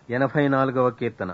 ఎనభై నాలుగవ కీర్తన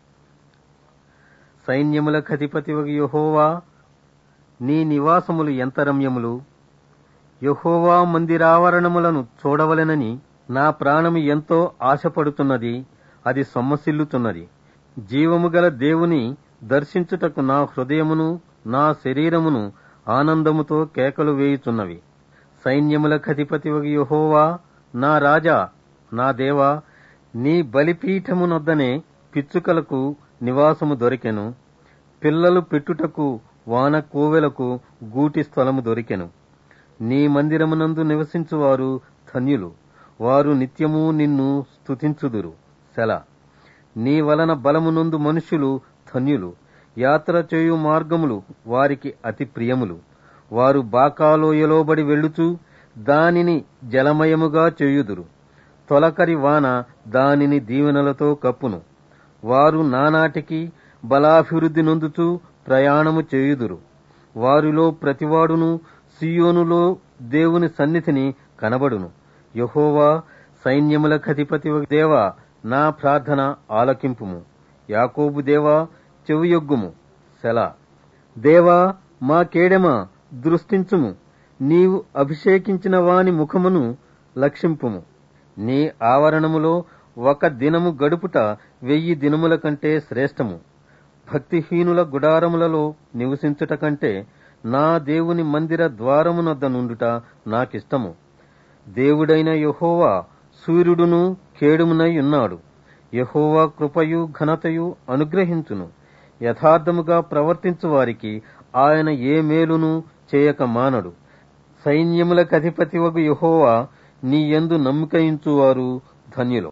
సైన్యములకధిపతివగు యెహోవా నీ నివాసములు ఎంత రమ్యములు యెహోవా మందిరావరణములను చూడవలెనని నా ప్రాణము ఎంతో ఆశపడుతున్నది అది సొమ్మసిల్లుతున్నది జీవము గల దేవుని దర్శించుటకు నా హృదయమును నా శరీరమును ఆనందముతో కేకలు వేయుచున్నవి సైన్యములకధిపతివగు యెహోవా నా రాజా నా దేవా నీ బలిపీఠమునొద్దనే పిచ్చుకలకు నివాసము దొరికెను పిల్లలు పెట్టుటకు వాన కోవెలకు గూటి స్థలము దొరికెను నీ మందిరమునందు నివసించువారు ధన్యులు వారు నిత్యము నిన్ను స్తుతించుదురు సెల నీ వలన బలమునందు మనుష్యులు ధన్యులు యాత్ర చేయు మార్గములు వారికి అతి ప్రియములు వారు బాకాలోయలోబడి వెళ్ళుచు దానిని జలమయముగా చేయుదురు తొలకరి వాన దానిని దీవెనలతో కప్పును వారు నానాటికి బలాభివృద్ధి నొందుచు ప్రయాణము చేయుదురు వారిలో ప్రతివాడును సియోనులో దేవుని సన్నిధిని కనబడును యహోవా సైన్యములకధిపతి దేవా నా ప్రార్థన ఆలకింపుము యాకోబు దేవా చెవియొగ్గుము సెలా దేవా మా కేడెమా దృష్టించుము నీవు అభిషేకించిన వాని ముఖమును లక్షింపుము నీ ఆవరణములో ఒక దినము గడుపుట వెయ్యి దినముల కంటే శ్రేష్టము భక్తిహీనుల గుడారములలో నివసించుట కంటే నా దేవుని మందిర ద్వారమునొద్ద నుండుట నాకిష్టము దేవుడైన యహోవా సూర్యుడును కేడుమునై ఉన్నాడు యహోవా కృపయు ఘనతయు అనుగ్రహించును యథార్థముగా ప్రవర్తించు వారికి ఆయన ఏ మేలును చేయక మానడు సైన్యములకధిపతివగు యహోవా నీ యందు నమ్మికయించువారు ధన్యులు